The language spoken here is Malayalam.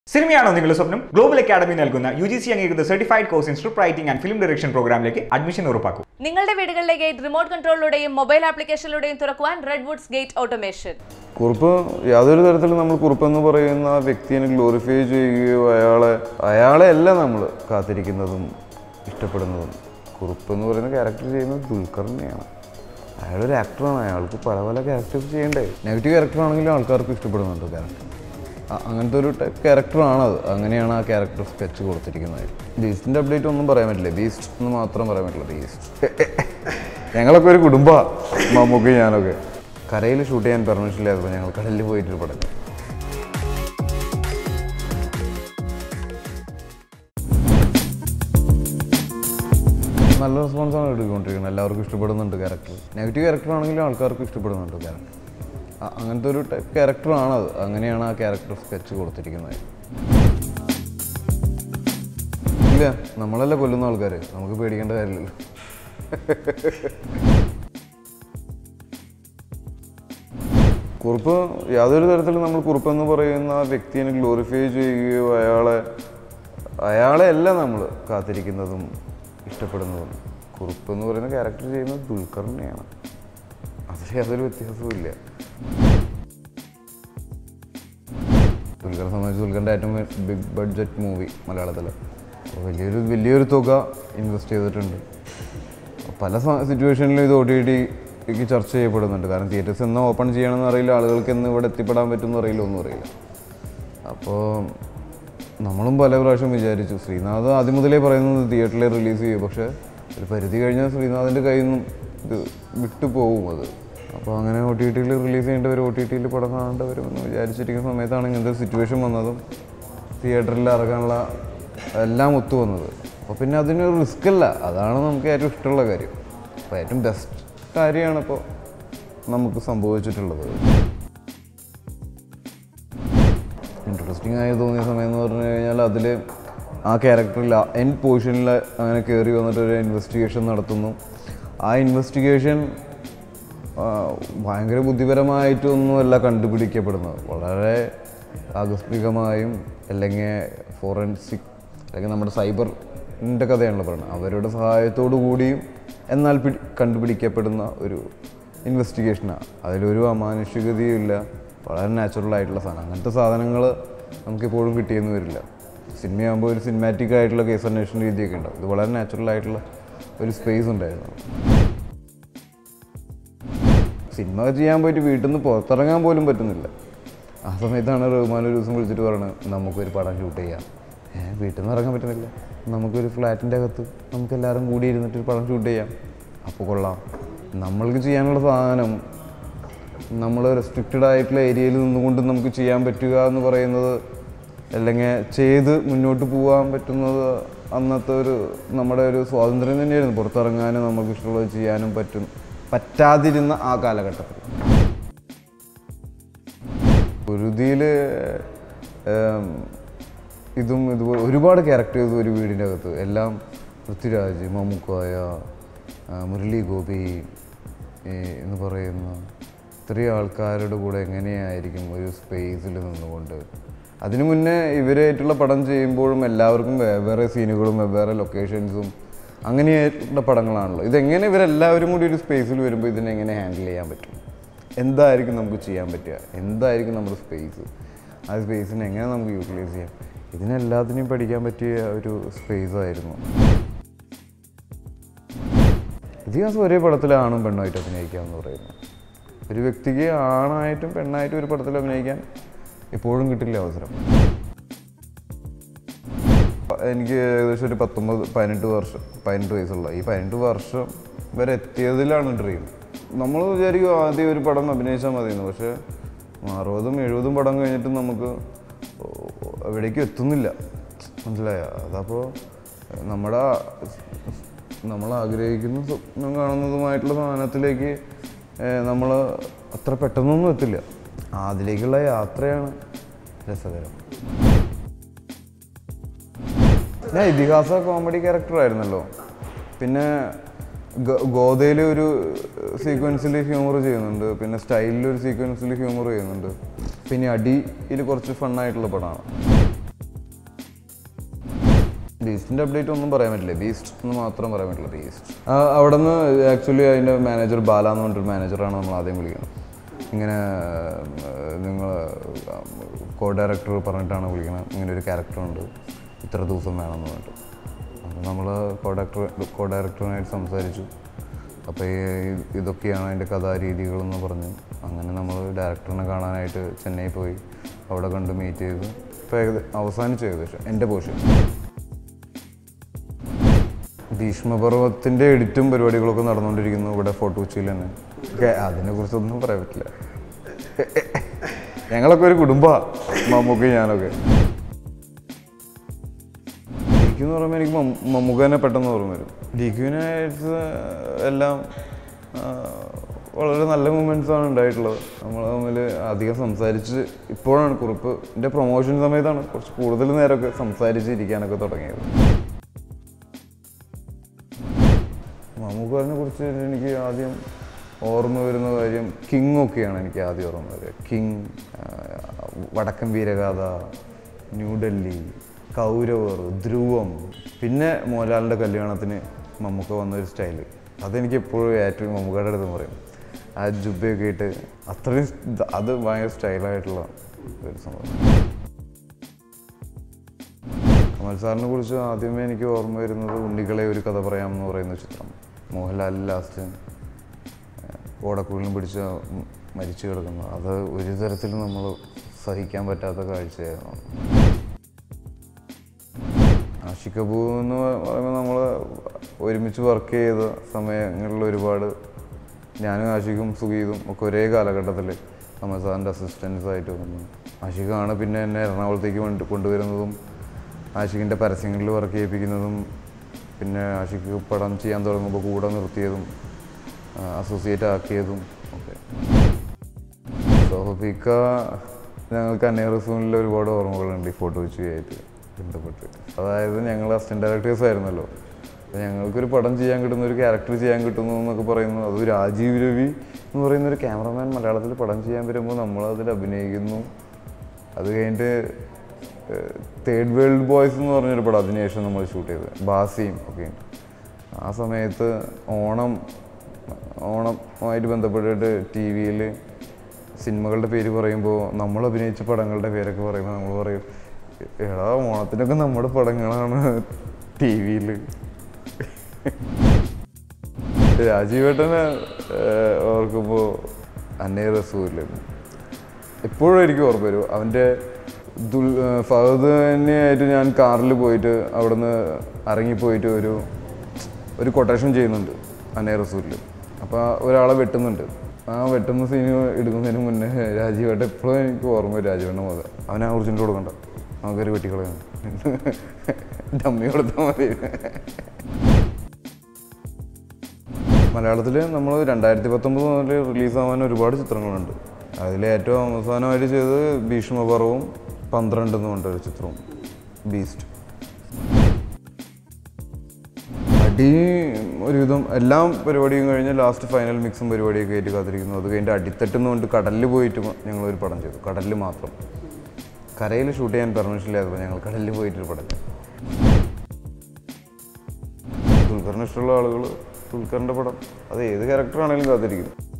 സിനിമയാണോ നിങ്ങളുടെ സ്വപ്നം ഗ്ലോബൽ അക്കാഡമി നൽകുന്ന യു ജി സി അംഗീകൃത certified course in script writing and film direction പ്രോഗ്രാമിലേക്ക് അഡ്മിഷൻ ഉറപ്പാക്കൂ നിങ്ങളുടെ വീടുകളിലേക്ക് റിമോട്ട് കൺട്രോളിലൂടെയും മൊബൈൽ ആപ്ലിക്കേഷനിലൂടെയും തുറക്കുവാൻ റെഡ്വുഡ്സ് ഗേറ്റ് ഓട്ടോമേഷൻ കുറുപ്പ് യാതൊരു തരത്തിലും നമ്മൾ കുറുപ്പ് എന്ന് പറയുന്ന ആ വ്യക്തിയെ ഗ്ലോറിഫൈ ചെയ്യുകയോ അയാളെ അയാളെ അല്ല നമ്മൾ കാത്തിരിക്കുന്നതും ഇഷ്ടപ്പെടുന്നതും കുറുപ്പ് എന്ന് പറയുന്ന ക്യാരക്ടർ ചെയ്യുന്നത് ദുൽഖറിനെയാണ് അയാളൊരു ആക്ടറാണ് അയാൾക്ക് പല പല ക്യാരക്ടേഴ്സ് ചെയ്യണ്ടേ നെഗറ്റീവ് ക്യാരക്ടർ ആണെങ്കിലും ആൾക്കാർക്ക് ഇഷ്ടപ്പെടുന്നുണ്ട് ക്യാരക്ടർ അങ്ങനത്തെ ഒരു ടൈപ്പ് ക്യാരക്ടറാണ് അത് അങ്ങനെയാണ് ആ ക്യാരക്ടർ സ്കെച്ച് കൊടുത്തിരിക്കുന്നത് ബീസ്റ്റിൻ്റെ അപ്ഡേറ്റ് ഒന്നും പറയാൻ പറ്റില്ല ബീസ്റ്റ് എന്ന് മാത്രം പറയാൻ പറ്റില്ല ബീസ്റ്റ് ഞങ്ങളൊക്കെ ഒരു കുടുംബമാണ് മമ്മൂക്ക് ഞാനൊക്കെ കരയിൽ ഷൂട്ട് ചെയ്യാൻ പെർമിഷൻ ഇല്ലാത്തപ്പോൾ ഞങ്ങൾ കടലിൽ പോയിട്ട് പടം നല്ല റെസ്പോൺസാണ് എടുക്കൊണ്ടിരിക്കുന്നത് എല്ലാവർക്കും ഇഷ്ടപ്പെടുന്നുണ്ട് ക്യാരക്ടർ നെഗറ്റീവ് ക്യാരക്ടർ ആണെങ്കിലും ആൾക്കാർക്ക് ഇഷ്ടപ്പെടുന്നുണ്ട് ക്യാരക്ടർ അങ്ങനത്തെ ഒരു ടൈപ്പ് ക്യാരക്ടറാണ് അത് അങ്ങനെയാണ് ആ ക്യാരക്ടർ സ്കെച്ച് കൊടുത്തിരിക്കുന്നത് ഇല്ല നമ്മളല്ല കൊല്ലുന്ന ആൾക്കാർ നമുക്ക് പേടിക്കേണ്ട കാര്യമില്ലല്ലോ കുറുപ്പ് യാതൊരു തരത്തിലും നമ്മൾ കുറുപ്പ് എന്ന് പറയുന്ന ആ വ്യക്തിയെ ഗ്ലോറിഫൈ ചെയ്യുകയോ അയാളെ അയാളെ അല്ല നമ്മൾ കാത്തിരിക്കുന്നതും ഇഷ്ടപ്പെടുന്നതും കുറുപ്പ് എന്ന് പറയുന്ന ക്യാരക്ടർ ചെയ്യുന്നത് ദുൽഖറിനെയാണ് അതിൽ യാതൊരു വ്യത്യാസവും ഇല്ല ദുൽഖറെ സംബന്ധിച്ച് ദുൽഖറിൻ്റെ ഏറ്റവും ബിഗ് ബഡ്ജറ്റ് മൂവി മലയാളത്തിൽ അപ്പോൾ വലിയൊരു വലിയൊരു തുക ഇൻവെസ്റ്റ് ചെയ്തിട്ടുണ്ട് പല സിറ്റുവേഷനിലും ഇത് ഒ ടി ടിക്ക് ചർച്ച ചെയ്യപ്പെടുന്നുണ്ട് കാരണം തിയേറ്റേഴ്സ് എന്ന് ഓപ്പൺ ചെയ്യണമെന്ന് അറിയില്ല ആളുകൾക്ക് എന്ന് ഇവിടെ എത്തിപ്പെടാൻ പറ്റുമെന്ന് അറിയില്ല ഒന്നും അറിയില്ല അപ്പോൾ നമ്മളും പല പ്രാവശ്യം വിചാരിച്ചു ശ്രീനാഥ് ആദ്യം മുതലേ പറയുന്നത് തിയേറ്ററിൽ റിലീസ് ചെയ്യും പക്ഷേ ഒരു പരിധി കഴിഞ്ഞാൽ ശ്രീനാഥിൻ്റെ കയ്യിൽ നിന്നും ഇത് വിട്ടു പോകും അത് അപ്പോൾ അങ്ങനെ ഒ ടി ടിയിൽ റിലീസ് ചെയ്യേണ്ടവർ ഒ ടി ടിയിൽ പടം കാണേണ്ടവരുമെന്ന് വിചാരിച്ചിരിക്കുന്ന സമയത്താണ് ഇങ്ങനത്തെ സിറ്റുവേഷൻ വന്നതും തിയേറ്ററിൽ ഇറങ്ങാനുള്ള എല്ലാം ഒത്തു വന്നത് അപ്പോൾ പിന്നെ അതിനൊരു റിസ്ക് അല്ല അതാണ് നമുക്ക് ഏറ്റവും ഇഷ്ടമുള്ള കാര്യം അപ്പോൾ ഏറ്റവും ബെസ്റ്റ് കാര്യമാണ് ഇപ്പോൾ നമുക്ക് സംഭവിച്ചിട്ടുള്ളത് ഇൻട്രസ്റ്റിംഗ് ആയി തോന്നിയ സമയം എന്ന് പറഞ്ഞു കഴിഞ്ഞാൽ അതിൽ ആ ക്യാരക്ടറിൽ എൻ പോർഷനിൽ അങ്ങനെ കയറി വന്നിട്ട് ഒരു ഇൻവെസ്റ്റിഗേഷൻ നടത്തുന്നു ആ ഇൻവെസ്റ്റിഗേഷൻ ഭയങ്കര ബുദ്ധിപരമായിട്ടൊന്നുമല്ല കണ്ടുപിടിക്കപ്പെടുന്നത് വളരെ ആകസ്മികമായും അല്ലെങ്കിൽ ഫോറൻസിക് അല്ലെങ്കിൽ നമ്മുടെ സൈബറിൻ്റെ കഥയാണല്ലോ പറയുന്നത് അവരുടെ സഹായത്തോടു കൂടിയും എന്നാൽ പിടി കണ്ടുപിടിക്കപ്പെടുന്ന ഒരു ഇൻവെസ്റ്റിഗേഷനാണ് അതിലൊരു അമാനുഷികതയും ഇല്ല വളരെ നാച്ചുറൽ ആയിട്ടുള്ള സാധനം അങ്ങനത്തെ സാധനങ്ങൾ നമുക്കിപ്പോഴും കിട്ടിയെന്ന് വരില്ല സിനിമയാകുമ്പോൾ ഒരു സിനിമാറ്റിക് ആയിട്ടുള്ള കേസ് അന്വേഷണ രീതിയൊക്കെ ഉണ്ടാവും ഇത് വളരെ നാച്ചുറൽ ആയിട്ടുള്ള ഒരു സ്പേസ് ഉണ്ടായിരുന്നു സിനിമ ചെയ്യാൻ പോയിട്ട് വീട്ടിൽ നിന്ന് പുറത്തിറങ്ങാൻ പോലും പറ്റുന്നില്ല ആ സമയത്താണ് റഹ്മാൻ ഒരു ദിവസം വിളിച്ചിട്ട് പറയുന്നത് നമുക്കൊരു പടം ഷൂട്ട് ചെയ്യാം ഏഹ് വീട്ടിൽ നിന്ന് ഇറങ്ങാൻ പറ്റുന്നില്ല നമുക്കൊരു ഫ്ലാറ്റിൻ്റെ അകത്ത് നമുക്ക് എല്ലാവരും കൂടി ഇരുന്നിട്ട് ഒരു പടം ഷൂട്ട് ചെയ്യാം അപ്പോൾ കൊള്ളാം നമ്മൾക്ക് ചെയ്യാനുള്ള സാധനം നമ്മൾ റെസ്ട്രിക്റ്റഡ് ആയിട്ടുള്ള ഏരിയയിൽ നിന്നുകൊണ്ട് നമുക്ക് ചെയ്യാൻ പറ്റുക എന്ന് പറയുന്നത് അല്ലെങ്കിൽ ചെയ്ത് മുന്നോട്ട് പോകാൻ പറ്റുന്നത് അന്നത്തെ ഒരു നമ്മുടെ ഒരു സ്വാതന്ത്ര്യം തന്നെയായിരുന്നു പുറത്തിറങ്ങാനും നമുക്ക് ഇഷ്ടമുള്ളത് ചെയ്യാനും പറ്റും പറ്റാതിരുന്ന ആ കാലഘട്ടത്തിൽ പൊരുതിയിൽ ഇതും ഇതുപോലെ ഒരുപാട് ക്യാരക്ടേഴ്സ് ഒരു വീടിൻ്റെ അകത്ത് എല്ലാം പൃഥ്വിരാജ് മമ്മൂക്കായ ആ, മുരളി ഗോപി ഈ എന്ന് പറയുന്ന ഇത്രയും ആൾക്കാരുടെ കൂടെ എങ്ങനെയായിരിക്കും ഒരു സ്പേസിൽ നിന്നുകൊണ്ട് അതിനു മുന്നേ ഇവരായിട്ടുള്ള പടം ചെയ്യുമ്പോഴും എല്ലാവർക്കും വെവ്വേറെ സീനുകളും വെവ്വേറെ ലൊക്കേഷൻസും അങ്ങനെയായിട്ടുള്ള പടങ്ങളാണല്ലോ ഇതെങ്ങനെ ഇവരെല്ലാവരും കൂടി ഒരു സ്പേസിൽ വരുമ്പോൾ ഇതിനെങ്ങനെ ഹാൻഡിൽ ചെയ്യാൻ പറ്റും എന്തായിരിക്കും നമുക്ക് ചെയ്യാൻ പറ്റുക എന്തായിരിക്കും നമ്മുടെ സ്പേസ് ആ സ്പേസിനെ എങ്ങനെ നമുക്ക് യൂട്ടിലൈസ് ചെയ്യാം ഇതിനെല്ലാത്തിനെയും പഠിക്കാൻ പറ്റിയ ഒരു സ്പേസ് ആയിരുന്നു ഇതിഹാസം ഒരേ പടത്തിൽ ആണും പെണ്ണുമായിട്ട് അഭിനയിക്കുക എന്ന് പറയുന്നത് ഒരു വ്യക്തിക്ക് ആണായിട്ടും പെണ്ണായിട്ടും ഒരു പടത്തിൽ അഭിനയിക്കാൻ എപ്പോഴും കിട്ടില്ല അവസരം എനിക്ക് ഏകദേശം ഒരു പത്തൊമ്പത് പതിനെട്ട് വർഷം പതിനെട്ട് വയസ്സുള്ള ഈ പതിനെട്ട് വർഷം വരെ എത്തിയതിലാണ് ഡ്രീം നമ്മൾ വിചാരിക്കും ആദ്യം ഒരു പടം അഭിനയിച്ചാൽ മതിയെന്ന് പക്ഷേ അറുപതും എഴുപതും പടം കഴിഞ്ഞിട്ടും നമുക്ക് എവിടേക്കും എത്തുന്നില്ല മനസ്സിലായ അതപ്പോൾ നമ്മുടെ നമ്മൾ ആഗ്രഹിക്കുന്ന സ്വപ്നം കാണുന്നതുമായിട്ടുള്ള സാധനത്തിലേക്ക് നമ്മൾ അത്ര പെട്ടെന്നൊന്നും എത്തില്ല അതിലേക്കുള്ള യാത്രയാണ് രസകരം ഞാൻ ഇതിഹാസ കോമഡി ക്യാരക്ടർ ആയിരുന്നല്ലോ പിന്നെ ഗോതയിൽ ഒരു സീക്വൻസിൽ ഹ്യൂമർ ചെയ്യുന്നുണ്ട് പിന്നെ സ്റ്റൈലിൽ ഒരു സീക്വൻസിൽ ഹ്യൂമർ ചെയ്യുന്നുണ്ട് പിന്നെ അടിയിൽ കുറച്ച് ഫണ്ണായിട്ടുള്ള പടമാണ് ബീസ്റ്റിൻ്റെ അപ്ഡേറ്റ് ഒന്നും പറയാൻ പറ്റില്ല ബീസ്റ്റ് എന്ന് മാത്രം പറയാൻ പറ്റില്ല ബീസ്റ്റ് അവിടെ നിന്ന് ആക്ച്വലി അതിൻ്റെ മാനേജർ ബാല എന്ന് പറഞ്ഞിട്ടൊരു മാനേജറാണ് നമ്മൾ ആദ്യം വിളിക്കുന്നത് ഇങ്ങനെ നിങ്ങൾ കോ ഡയറക്ടർ പറഞ്ഞിട്ടാണ് വിളിക്കുന്നത് ഇങ്ങനെ ഒരു ക്യാരക്ടറുണ്ട് ഇത്ര ദിവസം വേണമെന്ന് പറഞ്ഞിട്ട് അപ്പോൾ നമ്മൾ കോ ഡയറക്ടർ കോ ഡയറക്ടറുമായിട്ട് സംസാരിച്ചു അപ്പോൾ ഈ ഇതൊക്കെയാണ് അതിൻ്റെ കഥാരീതികളെന്ന് പറഞ്ഞു അങ്ങനെ നമ്മൾ ഡയറക്ടറിനെ കാണാനായിട്ട് ചെന്നൈ പോയി അവിടെ കണ്ട് മീറ്റ് ചെയ്തു ഇപ്പോൾ ഏകദേശം അവസാനിച്ചു ഏകദേശം എൻ്റെ പോർഷൻ ഭീഷ്മപർവത്തിൻ്റെ എഡിറ്റും പരിപാടികളൊക്കെ നടന്നുകൊണ്ടിരിക്കുന്നു ഇവിടെ ഫോർട്ട് കൊച്ചിയിൽ തന്നെ ഒക്കെ അതിനെക്കുറിച്ചൊന്നും പറയാൻ പറ്റില്ല ഞങ്ങളൊക്കെ ഒരു കുടുംബമാണ് മമ്മൂക്ക് ഞാനൊക്കെ ഡിക്യു എന്ന് പറയുമ്പോൾ എനിക്ക് മമ്മ- മമ്മൂക്കനെ പെട്ടെന്ന് ഓർമ്മ വരും ഡിക്യുവിനായിട്ട് എല്ലാം ആ, വളരെ നല്ല മൂമെൻറ്റ്സ് ആണ് ഉണ്ടായിട്ടുള്ളത് നമ്മൾ തമ്മിൽ അധികം സംസാരിച്ച് ഇപ്പോഴാണ് കുറിപ്പ് എൻ്റെ പ്രൊമോഷൻ സമയത്താണ് കുറച്ച് കൂടുതൽ നേരമൊക്കെ സംസാരിച്ച് ഇരിക്കാനൊക്കെ തുടങ്ങിയത് മമ്മൂക്കാരനെ കുറിച്ച് എനിക്ക് ആദ്യം ഓർമ്മ വരുന്ന കാര്യം കിങ് ഒക്കെയാണ് എനിക്ക് ആദ്യം ഓർമ്മ വരിക കിങ് ആ, വടക്കൻ വീരഗാഥ ന്യൂഡൽഹി കൗരവർ ധ്രുവം പിന്നെ മോഹൻലാലിൻ്റെ കല്യാണത്തിന് മമ്മൂക്ക വന്നൊരു സ്റ്റൈല് അതെനിക്ക് എപ്പോഴും ഏറ്റവും മമ്മൂക്കയുടെ അടുത്ത് പറയും ആ ജുബയൊക്കെ ഇട്ട് അത്രയും ഇത് അത് ഭയങ്കര സ്റ്റൈലായിട്ടുള്ള ഒരു സംഭവം കമൽ സാറിനെ കുറിച്ച് ആദ്യമേ എനിക്ക് ഓർമ്മ വരുന്നത് ഉണ്ണികളെ ഒരു കഥ പറയാം എന്ന് പറയുന്ന ചിത്രം മോഹൻലാൽ ലാസ്റ്റ് ഓടക്കുള്ളിലും പിടിച്ച് മ- മരിച്ചു കിടക്കുന്നത് അത് ഒരു തരത്തിലും നമ്മൾ സഹിക്കാൻ പറ്റാത്ത കാഴ്ചയായിരുന്നു ആഷിക് കപൂർ എന്ന് പറയുമ്പോൾ നമ്മൾ ഒരുമിച്ച് വർക്ക് ചെയ്ത സമയങ്ങളിൽ ഒരുപാട് ഞാനും ആഷിഖും സുഗീതും ഒക്കെ ഒരേ കാലഘട്ടത്തിൽ കമൽ സാറിൻ്റെ അസിസ്റ്റൻസ് ആയിട്ട് വന്നു ആഷിഖാണ് പിന്നെ എന്നെ എറണാകുളത്തേക്ക് കൊണ്ട് കൊണ്ടുവരുന്നതും ആഷിഖിൻ്റെ പരസ്യങ്ങളിൽ വർക്ക് ചെയ്യിപ്പിക്കുന്നതും പിന്നെ ആഷിഖ് പടം ചെയ്യാൻ തുടങ്ങുമ്പോൾ കൂടെ നിർത്തിയതും അസോസിയേറ്റ് ആക്കിയതും ഒക്കെ സോഫിക്ക ഞങ്ങൾക്ക് അന്നേ റസൂണിൽ ഒരുപാട് ഓർമ്മകളുണ്ട് ഈ ഫോട്ടോ വെച്ചുമായിട്ട് ബന്ധപ്പെട്ട് അതായത് ഞങ്ങൾ അസിസ്റ്റന്റ് ഡയറക്ടേഴ്സ് ആയിരുന്നല്ലോ അപ്പോൾ ഞങ്ങൾക്കൊരു പടം ചെയ്യാൻ കിട്ടുന്ന ഒരു ക്യാരക്ടർ ചെയ്യാൻ കിട്ടുന്നു എന്നൊക്കെ പറയുന്നു അത് രാജീവ് രവി എന്ന് പറയുന്ന ഒരു ക്യാമറമാൻ മലയാളത്തിൽ പടം ചെയ്യാൻ വരുമ്പോൾ നമ്മൾ അതിൽ അഭിനയിക്കുന്നു അത് കഴിഞ്ഞിട്ട് തേർഡ് വേൾഡ് ബോയ്സ് എന്ന് പറഞ്ഞൊരു പടം അതിനുശേഷം നമ്മൾ ഷൂട്ട് ചെയ്തത് ബാസിയും ഒക്കെ ഉണ്ട് ആ സമയത്ത് ഓണം ഓണമായിട്ട് ബന്ധപ്പെട്ടിട്ട് ടി വിയിൽ സിനിമകളുടെ പേര് പറയുമ്പോൾ നമ്മൾ അഭിനയിച്ച പടങ്ങളുടെ പേരൊക്കെ പറയുമ്പോൾ നമ്മൾ പറയും എടാ ഓണത്തിനൊക്കെ നമ്മുടെ പടങ്ങളാണ് ടി വിയിൽ രാജീവേട്ടനെ ഏഹ്, ഓർക്കുമ്പോൾ അന്നേ റസൂല് എപ്പോഴും എനിക്ക് ഓർമ്മ വരും അവൻ്റെ ദുൽ ഏഹ്, ഫഹദ് തന്നെയായിട്ട് ഞാൻ കാറിൽ പോയിട്ട് അവിടുന്ന് ഇറങ്ങിപ്പോയിട്ട് ഒരു ഒരു കൊട്ടേഷൻ ചെയ്യുന്നുണ്ട് അന്നേ റസൂലിൽ അപ്പോൾ ഒരാളെ വെട്ടുന്നുണ്ട് ആ വെട്ടുന്ന സീൻ എടുക്കുന്നതിന് മുന്നേ രാജീവേട്ടൻ എപ്പോഴും എനിക്ക് ഓർമ്മ വരും രാജീവേട്ടൻ മുതൽ അവനെ ഒറിജിനൽ കൊടുക്കണ്ട നമുക്കൊരു വെട്ടിക്കളയാണ് ഡമ്മി കൊടുത്താൽ മതി മലയാളത്തിൽ നമ്മൾ രണ്ടായിരത്തി പത്തൊമ്പത് മുതൽ റിലീസാവാൻ ഒരുപാട് ചിത്രങ്ങളുണ്ട് അതിൽ ഏറ്റവും അവസാനമായിട്ട് ചെയ്തത് ഭീഷ്മപർവവും പന്ത്രണ്ട് എന്ന് പറഞ്ഞൊരു ചിത്രവും ബീസ്റ്റ് അടി ഒരുവിധം എല്ലാം പരിപാടിയും കഴിഞ്ഞ് ലാസ്റ്റ് ഫൈനൽ മിക്സും പരിപാടിയൊക്കെ ആയിട്ട് കാത്തിരിക്കുന്നു അത് കഴിഞ്ഞിട്ട് അടിത്തട്ടെന്ന് കൊണ്ട് കടലിൽ പോയിട്ട് ഞങ്ങളൊരു പടം ചെയ്തു കടലിൽ മാത്രം കരയിൽ ഷൂട്ട് ചെയ്യാൻ പെർമിഷൻ ഇല്ലാത്തപ്പോൾ ഞങ്ങൾ കടലിൽ പോയിട്ടൊരു പടം ചെയ്തു ദുൽഖറിന് ഇഷ്ടമുള്ള ആളുകൾ ദുൽഖറിൻ്റെ പടം അത് ഏത് ക്യാരക്ടറാണെങ്കിലും കാത്തിരിക്കും